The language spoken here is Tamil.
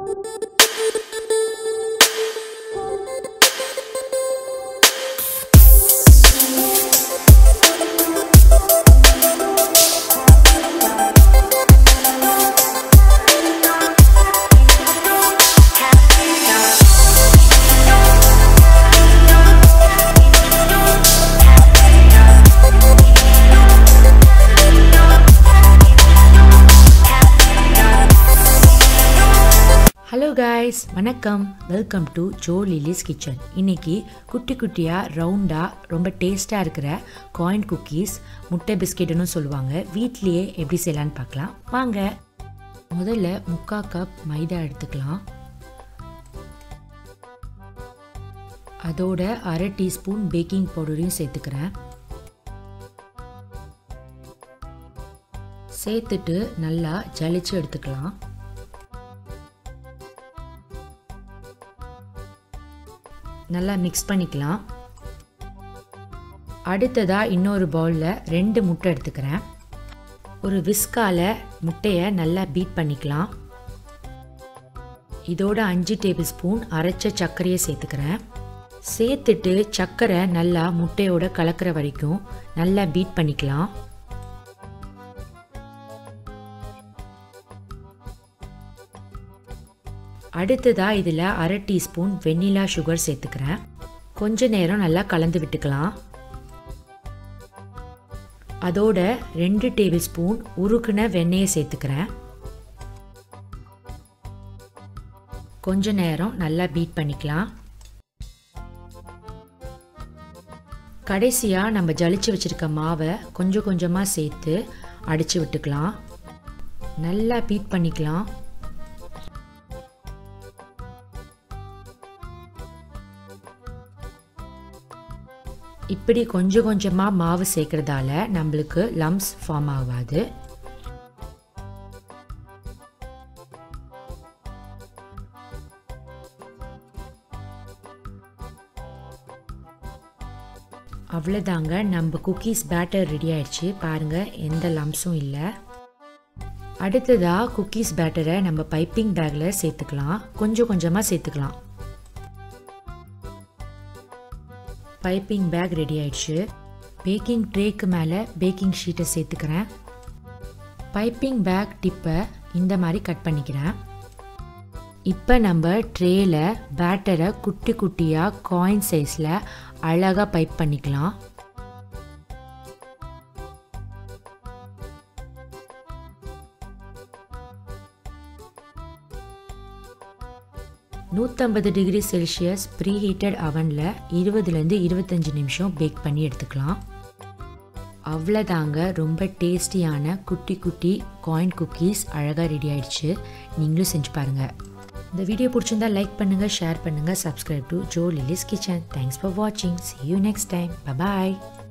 ஹலோ காய்ஸ் வணக்கம் welcome to Jo Lily's kitchen இன்னைக்கு குட்டி குட்டியாக ரவுண்டாக ரொம்ப டேஸ்ட்டாக இருக்கிற காயின் குக்கீஸ் முட்டை பிஸ்கெட்டுன்னு சொல்லுவாங்க வீட்லேயே எப்படி செய்யலான்னு பார்க்கலாம் வாங்க முதல்ல முக்கா கப் மைதா எடுத்துக்கலாம் அதோட அரை டீஸ்பூன் பேக்கிங் பவுடரையும் சேர்த்துக்கிறேன் சேர்த்துட்டு நல்லா ஜலிச்சு எடுத்துக்கலாம் நல்லா மிக்ஸ் பண்ணிக்கலாம் அடுத்ததாக இன்னொரு பவுலில் ரெண்டு முட்டை எடுத்துக்கிறேன் ஒரு விஸ்கால முட்டையை நல்லா பீட் பண்ணிக்கலாம் இதோட அஞ்சு டேபிள் ஸ்பூன் அரைச்ச சர்க்கரையை சேர்த்துக்கிறேன் சேர்த்துட்டு சர்க்கரை நல்லா முட்டையோட கலக்கிற வரைக்கும் நல்லா பீட் பண்ணிக்கலாம் அடுத்ததாக இதில் அரை டீஸ்பூன் வெண்ணிலா சுகர் சேர்த்துக்கிறேன் கொஞ்ச நேரம் நல்லா கலந்து விட்டுக்கலாம் அதோட ரெண்டு டேபிள் ஸ்பூன் உருக்குன வெண்ணெயை சேர்த்துக்கிறேன் கொஞ்ச நேரம் நல்லா பீட் பண்ணிக்கலாம் கடைசியாக நம்ம ஜலிச்சு வச்சுருக்க மாவை கொஞ்சம் கொஞ்சமாக சேர்த்து அடித்து விட்டுக்கலாம் நல்லா பீட் பண்ணிக்கலாம் இப்படி கொஞ்சம் கொஞ்சமாக மாவு சேர்க்குறதால நம்மளுக்கு லம்ஸ் ஃபார்ம் ஆகாது அவ்வளோதாங்க நம்ம குக்கீஸ் பேட்டர் ரெடி ஆயிடுச்சு பாருங்கள் எந்த லம்ஸும் இல்லை அடுத்ததாக குக்கீஸ் பேட்டரை நம்ம பைப்பிங் பேக்கில் சேர்த்துக்கலாம் கொஞ்சம் கொஞ்சமாக சேர்த்துக்கலாம் பைப்பிங் பேக் ரெடி ஆயிடுச்சு பேக்கிங் ட்ரேக்கு மேலே பேக்கிங் ஷீட்டை சேர்த்துக்கிறேன் பைப்பிங் பேக் டிப்பை இந்த மாதிரி கட் பண்ணிக்கிறேன் இப்போ நம்ம ட்ரேயில் பேட்டரை குட்டி குட்டியாக காயின் சைஸில் அழகாக பைப் பண்ணிக்கலாம் நூற்றம்பது டிகிரி செல்சியஸ் ப்ரீ ஹீட்டட் அவனில் இருபதுலேருந்து இருபத்தஞ்சி நிமிஷம் பேக் பண்ணி எடுத்துக்கலாம் அவ்வளோதாங்க ரொம்ப டேஸ்டியான குட்டி குட்டி காயின் குக்கீஸ் அழகாக ரெடி ஆயிடுச்சு நீங்களும் செஞ்சு பாருங்கள் இந்த வீடியோ பிடிச்சிருந்தா லைக் பண்ணுங்கள் ஷேர் பண்ணுங்கள் subscribe to Jo Lily's kitchen thanks for வாட்சிங் see you next time bye